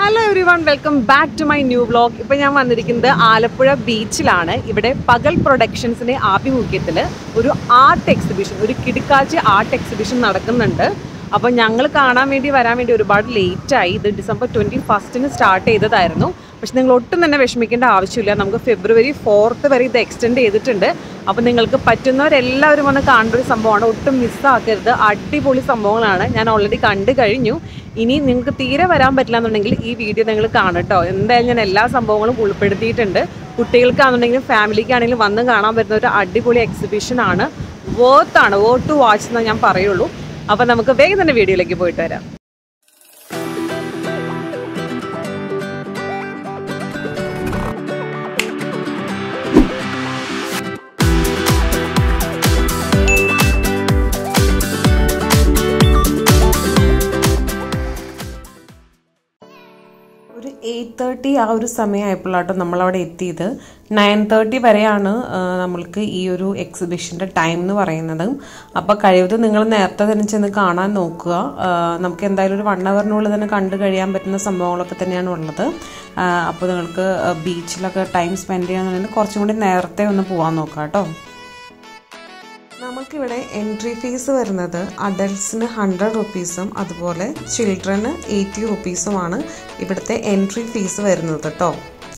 hello everyone welcome back to my new vlog ഇപ്പം ഞാൻ വന്നിരിക്കുന്നത് ആലപ്പുഴ ബീച്ചിലാണ് ഇവിടെ പകൽ പ്രൊഡക്ഷൻസിൻ്റെ ആഭിമുഖ്യത്തിൽ ഒരു ആർട്ട് എക്സിബിഷൻ ഒരു കിടുക്കാച്ചി ആർട്ട് എക്സിബിഷൻ നടക്കുന്നുണ്ട് അപ്പോൾ ഞങ്ങൾ കാണാൻ വേണ്ടി വരാൻ വേണ്ടി ഒരുപാട് ലേറ്റായി ഇത് ഡിസംബർ ട്വൻറ്റി ഫസ്റ്റിന് സ്റ്റാർട്ട് ചെയ്തതായിരുന്നു പക്ഷെ നിങ്ങൾ ഒട്ടും തന്നെ വിഷമിക്കേണ്ട ആവശ്യമില്ല നമുക്ക് ഫെബ്രുവരി ഫോർത്ത് വരെ ഇത് എക്സ്റ്റെൻഡ് ചെയ്തിട്ടുണ്ട് അപ്പോൾ നിങ്ങൾക്ക് പറ്റുന്നവരെല്ലാവരും വന്ന് കാണേണ്ട ഒരു സംഭവമാണ് ഒട്ടും മിസ്സാക്കരുത് അടിപൊളി സംഭവങ്ങളാണ് ഞാൻ ഓൾറെഡി കണ്ടു കഴിഞ്ഞു ഇനി നിങ്ങൾക്ക് തീരെ വരാൻ പറ്റില്ല എന്നുണ്ടെങ്കിൽ ഈ വീഡിയോ നിങ്ങൾ കാണട്ടോ എന്തായാലും ഞാൻ എല്ലാ സംഭവങ്ങളും ഉൾപ്പെടുത്തിയിട്ടുണ്ട് കുട്ടികൾക്കാണെന്നുണ്ടെങ്കിലും ഫാമിലിക്കാണെങ്കിലും വന്ന് കാണാൻ പറ്റുന്ന ഒരു അടിപൊളി എക്സിബിഷൻ ആണ് വേർത്താണ് വേർത്ത് ടു വാച്ച് എന്ന് ഞാൻ പറയുള്ളൂ അപ്പോൾ നമുക്ക് വേഗം തന്നെ വീഡിയോയിലേക്ക് പോയിട്ട് വരാം ഒരു എയ്റ്റ് തേർട്ടി ആ ഒരു സമയമായപ്പോഴാട്ടോ നമ്മളവിടെ എത്തിയത് നയൻ തേർട്ടി വരെയാണ് ആ, നമ്മൾക്ക് ഈ ഒരു എക്സിബിഷൻ്റെ ടൈം എന്ന് പറയുന്നത് അപ്പോൾ കഴിവതും നിങ്ങൾ നേരത്തെ തന്നെ ചെന്ന് കാണാൻ നോക്കുക ആ, നമുക്ക് എന്തായാലും ഒരു വൺ അവറിനുള്ളിൽ തന്നെ കണ്ടു കഴിയാൻ പറ്റുന്ന സംഭവങ്ങളൊക്കെ തന്നെയാണ് ഉള്ളത് അപ്പോൾ നിങ്ങൾക്ക് ബീച്ചിലൊക്കെ ടൈം സ്പെൻഡ് ചെയ്യാന്നുണ്ടെങ്കിൽ കുറച്ചും കൂടി നേരത്തെ ഒന്ന് പോകാൻ നോക്കാം കേട്ടോ നമുക്കിവിടെ എൻട്രി ഫീസ് വരുന്നത് അഡൽട്ട്സിന് ഹൺഡ്രഡ് റുപ്പീസും അതുപോലെ ചിൽഡ്രന് എയ്റ്റി റുപ്പീസുമാണ് ഇവിടുത്തെ എൻട്രി ഫീസ് വരുന്നത് കേട്ടോ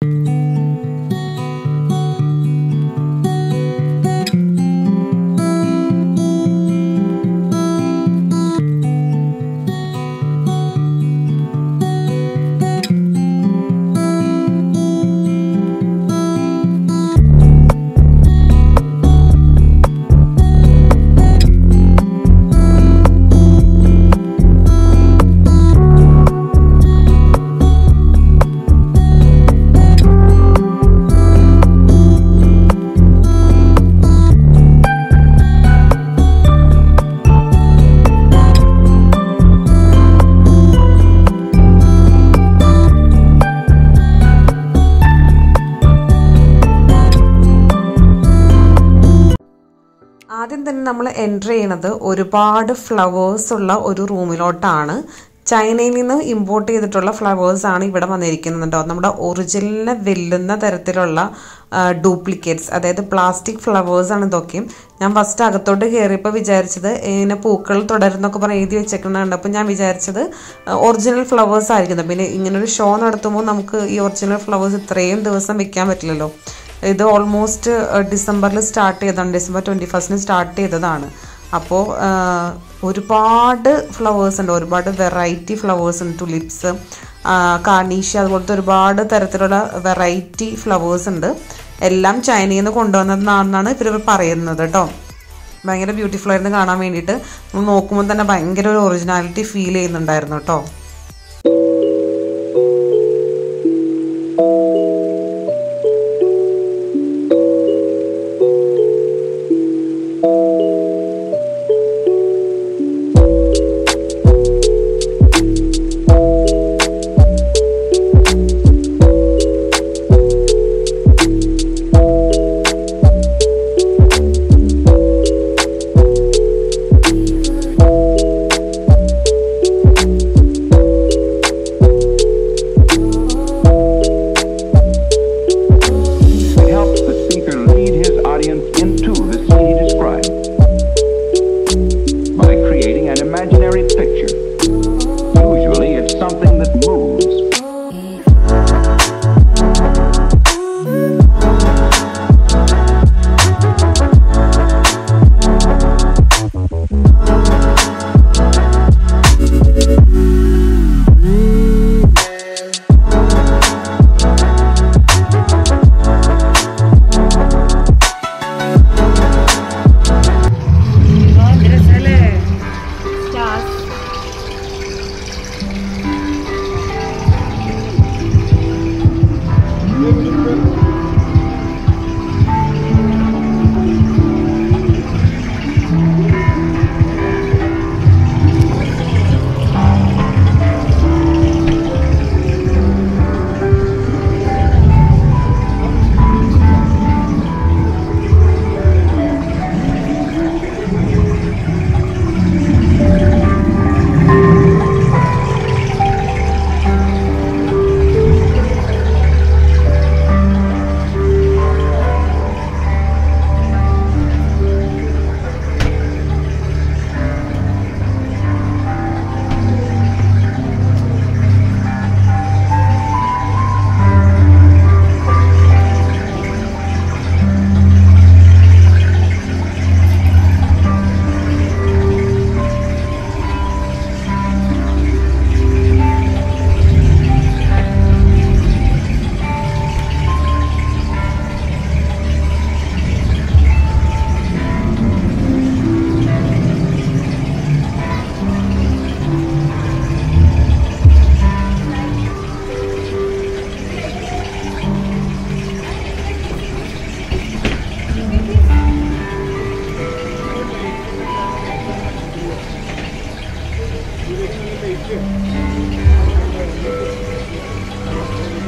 ആദ്യം തന്നെ നമ്മൾ എൻ്റർ ചെയ്യണത് ഒരുപാട് ഫ്ലവേഴ്സ് ഉള്ള ഒരു റൂമിലോട്ടാണ് ചൈനയിൽ നിന്ന് ഇമ്പോർട്ട് ചെയ്തിട്ടുള്ള ഫ്ലവേഴ്സ് ആണ് ഇവിടെ വന്നിരിക്കുന്നത് കേട്ടോ നമ്മുടെ ഒറിജിനലിനെ വെല്ലുന്ന തരത്തിലുള്ള ഡ്യൂപ്ലിക്കേറ്റ്സ് അതായത് പ്ലാസ്റ്റിക് ഫ്ലവേഴ്സ് ആണ് ഇതൊക്കെയും ഞാൻ ഫസ്റ്റ് അകത്തോട്ട് കയറിയപ്പോൾ വിചാരിച്ചത് ഇങ്ങനെ പൂക്കൾ തുടരുന്നൊക്കെ പറഞ്ഞ് എഴുതി വെച്ചേക്കുന്നുണ്ട് അപ്പോൾ ഞാൻ വിചാരിച്ചത് ഒറിജിനൽ ഫ്ലവേഴ്സ് ആയിരിക്കുന്നു പിന്നെ ഇങ്ങനൊരു ഷോ നടത്തുമ്പോൾ നമുക്ക് ഈ ഒറിജിനൽ ഫ്ലവേഴ്സ് ഇത്രയും ദിവസം വെക്കാൻ പറ്റില്ലല്ലോ ഇത് ഓൾമോസ്റ്റ് ഡിസംബറിൽ സ്റ്റാർട്ട് ചെയ്തതാണ് ഡിസംബർ ട്വൻറ്റി ഫസ്റ്റിന് സ്റ്റാർട്ട് ചെയ്തതാണ് അപ്പോൾ ഒരുപാട് ഫ്ലവേഴ്സ് ഉണ്ട് ഒരുപാട് വെറൈറ്റി ഫ്ലവേഴ്സ് ഉണ്ട് ടുലിപ്സ് കാർണീഷ്യ അതുപോലത്തെ ഒരുപാട് തരത്തിലുള്ള വെറൈറ്റി ഫ്ലവേഴ്സ് ഉണ്ട് എല്ലാം ചൈനയിൽ നിന്ന് കൊണ്ടുവന്നതാണെന്നാണ് ഇവർ പറയുന്നത് കേട്ടോ ഭയങ്കര ബ്യൂട്ടിഫുൾ ആയിരുന്നു കാണാൻ വേണ്ടിയിട്ട് നമ്മൾ നോക്കുമ്പോൾ തന്നെ ഭയങ്കര ഒരു ഒറിജിനാലിറ്റി ഫീൽ ചെയ്യുന്നുണ്ടായിരുന്നു കേട്ടോ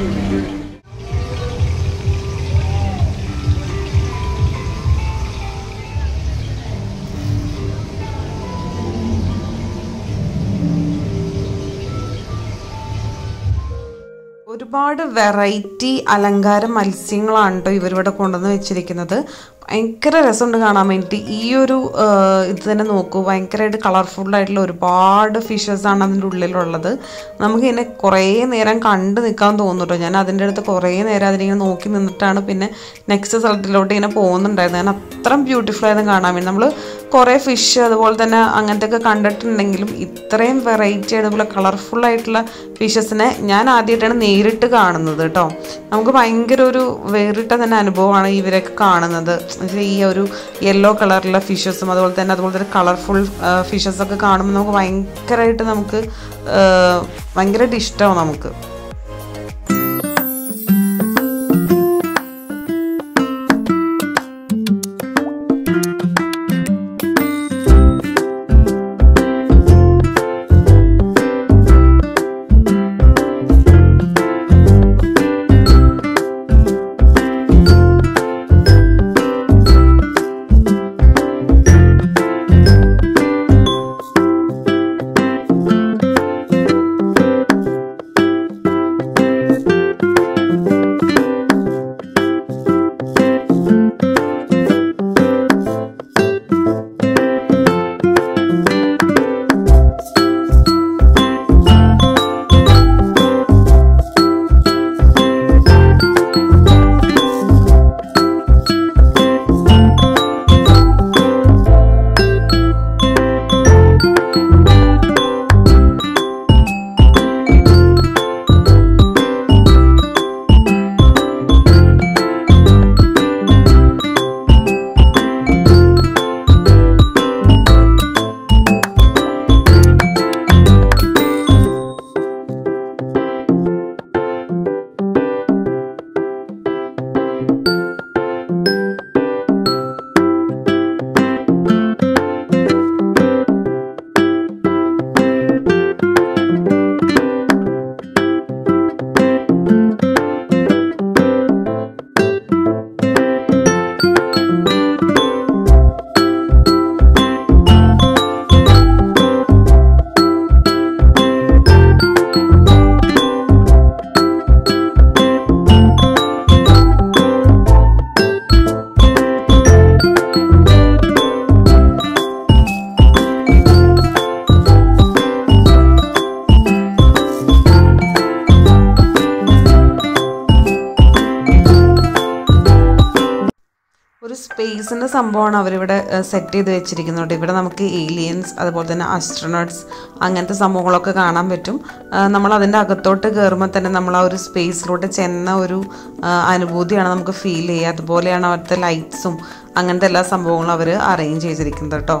ഒരുപാട് വെറൈറ്റി അലങ്കാര മത്സ്യങ്ങളാണ് കേട്ടോ ഇവരിവിടെ കൊണ്ടുവന്ന് വെച്ചിരിക്കുന്നത് ഭയങ്കര രസമുണ്ട് കാണാൻ വേണ്ടിയിട്ട് ഈ ഒരു ആ, ഇത് തന്നെ നോക്കൂ ഭയങ്കരമായിട്ട് കളർഫുൾ ആയിട്ടുള്ള ഒരുപാട് ഫിഷസ് ആണ് അതിൻ്റെ ഉള്ളിലുള്ളത് നമുക്ക് ഇതിനെ കുറേ നേരം കണ്ടു നിൽക്കാൻ തോന്നും കേട്ടോ ഞാൻ അതിൻ്റെ അടുത്ത് കുറേ നേരം അതിനിങ്ങനെ നോക്കി നിന്നിട്ടാണ് പിന്നെ നെക്സ്റ്റ് സ്ഥലത്തിലോട്ട് ഇങ്ങനെ പോകുന്നുണ്ടായിരുന്നത് കാരണം അത്രയും ബ്യൂട്ടിഫുൾ ആയിരുന്നു കാണാൻ വേണ്ടി നമ്മൾ കുറേ ഫിഷ് അതുപോലെ തന്നെ അങ്ങനത്തെ ഒക്കെ കണ്ടിട്ടുണ്ടെങ്കിലും ഇത്രയും വെറൈറ്റി അതുപോലെ കളർഫുൾ ആയിട്ടുള്ള ഫിഷസിനെ ഞാൻ ആദ്യമായിട്ടാണ് നേരിട്ട് കാണുന്നത് കേട്ടോ നമുക്ക് ഭയങ്കര ഒരു വേറിട്ട തന്നെ അനുഭവമാണ് ഇവരൊക്കെ കാണുന്നത് എന്നുവെച്ചാൽ ഈ ഒരു യെല്ലോ കളറിലുള്ള ഫിഷസും അതുപോലെ തന്നെ അതുപോലെ തന്നെ കളർഫുൾ ഫിഷസ് ഒക്കെ കാണുമ്പോൾ നമുക്ക് ഭയങ്കരമായിട്ട് നമുക്ക് ആ, ഭയങ്കരമായിട്ട് ഇഷ്ടമാവും നമുക്ക് ഒരു സ്പേസിൻ്റെ സംഭവമാണ് അവരിവിടെ സെറ്റ് ചെയ്ത് വെച്ചിരിക്കുന്നത് ഇവിടെ നമുക്ക് ഏലിയൻസ് അതുപോലെ തന്നെ അസ്ട്രോനട്സ് അങ്ങനത്തെ സംഭവങ്ങളൊക്കെ കാണാൻ പറ്റും ആ, നമ്മൾ അതിൻ്റെ അകത്തോട്ട് കയറുമ്പോൾ തന്നെ നമ്മൾ ആ ഒരു സ്പേസിലോട്ട് ചെന്ന ഒരു ആ, അനുഭൂതിയാണ് നമുക്ക് ഫീൽ ചെയ്യുക അതുപോലെയാണ് അവിടുത്തെ ലൈറ്റ്സും അങ്ങനത്തെ എല്ലാ സംഭവങ്ങളും അവർ അറേഞ്ച് ചെയ്തിരിക്കുന്നത് കേട്ടോ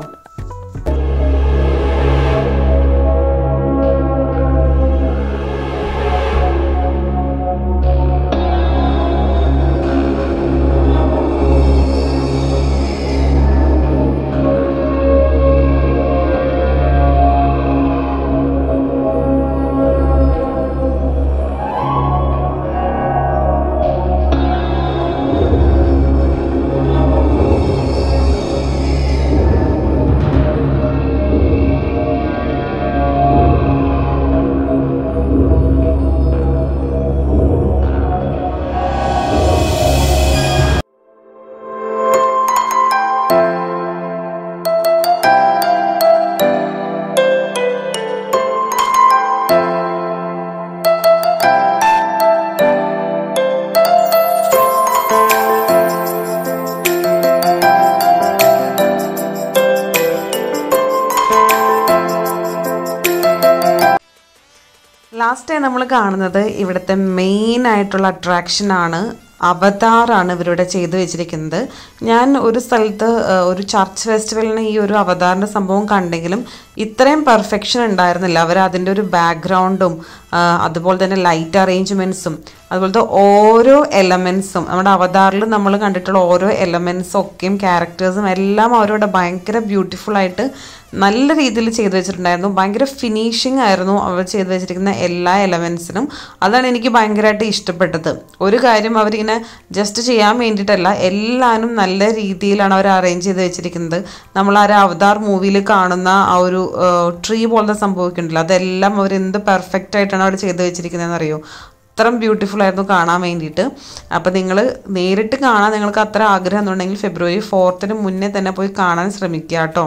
ലാസ്റ്റ് നമ്മൾ കാണുന്നത് ഇവിടുത്തെ മെയിൻ ആയിട്ടുള്ള അട്രാക്ഷനാണ് അവതാറാണ് ഇവരിവിടെ ചെയ്തു വെച്ചിരിക്കുന്നത് ഞാൻ ഒരു സ്ഥലത്ത് ആ, ഒരു ചർച്ച് ഫെസ്റ്റിവലിന് ഈ ഒരു അവതാറിൻ്റെ സംഭവം കണ്ടെങ്കിലും ഇത്രയും പെർഫെക്ഷൻ ഉണ്ടായിരുന്നില്ല അവർ അതിൻ്റെ ഒരു ബാക്ക്ഗ്രൗണ്ടും അതുപോലെ തന്നെ ലൈറ്റ് അറേഞ്ച്മെൻറ്റ്സും അതുപോലത്തെ ഓരോ എലമെൻസും നമ്മുടെ അവതാറിൽ നമ്മൾ കണ്ടിട്ടുള്ള ഓരോ എലമെൻസും ഒക്കെയും ക്യാരക്ടേഴ്സും എല്ലാം അവരോട് ഭയങ്കര ബ്യൂട്ടിഫുൾ ആയിട്ട് നല്ല രീതിയിൽ ചെയ്തു വെച്ചിട്ടുണ്ടായിരുന്നു ഭയങ്കര ഫിനിഷിംഗ് ആയിരുന്നു അവർ ചെയ്തു വെച്ചിരിക്കുന്ന എല്ലാ എലമെൻസിനും അതാണ് എനിക്ക് ഭയങ്കരമായിട്ട് ഇഷ്ടപ്പെട്ടത് ഒരു കാര്യം അവരിങ്ങനെ ജസ്റ്റ് ചെയ്യാൻ വേണ്ടിയിട്ടല്ല എല്ലാവരും നല്ല രീതിയിലാണ് അവർ അറേഞ്ച് ചെയ്ത് വെച്ചിരിക്കുന്നത് നമ്മൾ ആ ഒരു അവതാർ മൂവിയിൽ കാണുന്ന ആ ഒരു ട്രീ പോലത്തെ സംഭവിക്കുന്നുണ്ടല്ലോ അതെല്ലാം അവർ എന്ത് പെർഫെക്റ്റ് ആയിട്ടാണ് അവർ ചെയ്തു വെച്ചിരിക്കുന്നതെന്ന് അറിയോ അത്രയും ബ്യൂട്ടിഫുൾ ആയിരുന്നു കാണാൻ വേണ്ടിയിട്ട് അപ്പോൾ നിങ്ങൾ നേരിട്ട് കാണാൻ നിങ്ങൾക്ക് അത്ര ആഗ്രഹം എന്നുണ്ടെങ്കിൽ ഫെബ്രുവരി ഫോർത്തിന് മുന്നേ തന്നെ പോയി കാണാൻ ശ്രമിക്കുക കേട്ടോ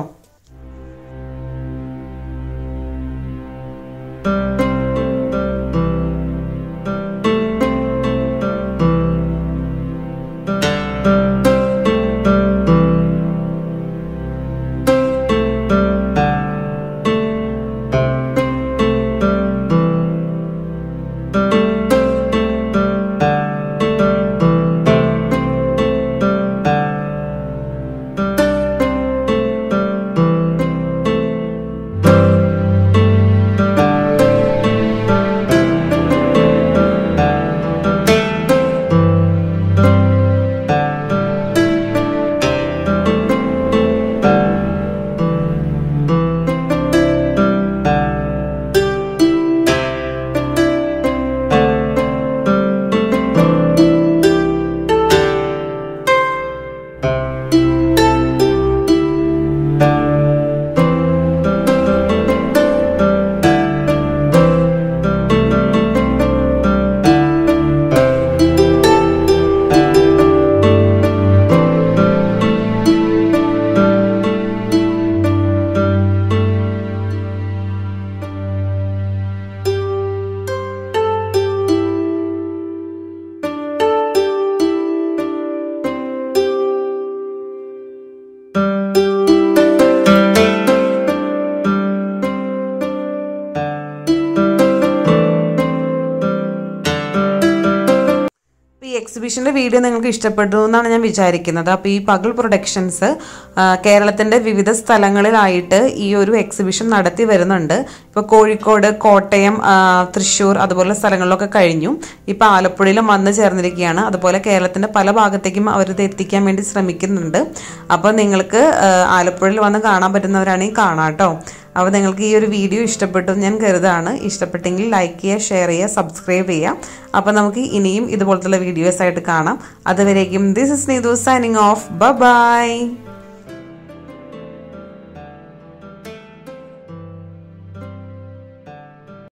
ഈ എക്സിബിഷൻ്റെ വീഡിയോ നിങ്ങൾക്ക് ഇഷ്ടപ്പെട്ടു എന്നാണ് ഞാൻ വിചാരിക്കുന്നത് അപ്പോൾ ഈ പകൽ പ്രൊഡക്ഷൻസ് കേരളത്തിൻ്റെ വിവിധ സ്ഥലങ്ങളിലായിട്ട് ഈ ഒരു എക്സിബിഷൻ നടത്തി വരുന്നുണ്ട് ഇപ്പോൾ കോഴിക്കോട് കോട്ടയം ആ, തൃശ്ശൂർ അതുപോലെ സ്ഥലങ്ങളിലൊക്കെ കഴിഞ്ഞു ഇപ്പോൾ ആലപ്പുഴയിലും വന്ന് ചേർന്നിരിക്കുകയാണ് അതുപോലെ കേരളത്തിൻ്റെ പല ഭാഗത്തേക്കും അവരിത് എത്തിക്കാൻ വേണ്ടി ശ്രമിക്കുന്നുണ്ട് അപ്പോൾ നിങ്ങൾക്ക് ആ, ആലപ്പുഴയിൽ വന്ന് കാണാൻ പറ്റുന്നവരാണെങ്കിൽ കാണാം കേട്ടോ അപ്പോൾ നിങ്ങൾക്ക് ഈ ഒരു വീഡിയോ ഇഷ്ടപ്പെട്ടു എന്ന് ഞാൻ കരുതാണ് ഇഷ്ടപ്പെട്ടെങ്കിൽ ലൈക്ക് ചെയ്യുക ഷെയർ ചെയ്യുക സബ്സ്ക്രൈബ് ചെയ്യുക അപ്പോൾ നമുക്ക് ഇനിയും ഇതുപോലത്തുള്ള വീഡിയോസ് ആയിട്ട് കാണാം അതുവരേക്കും this is Neethu signing off by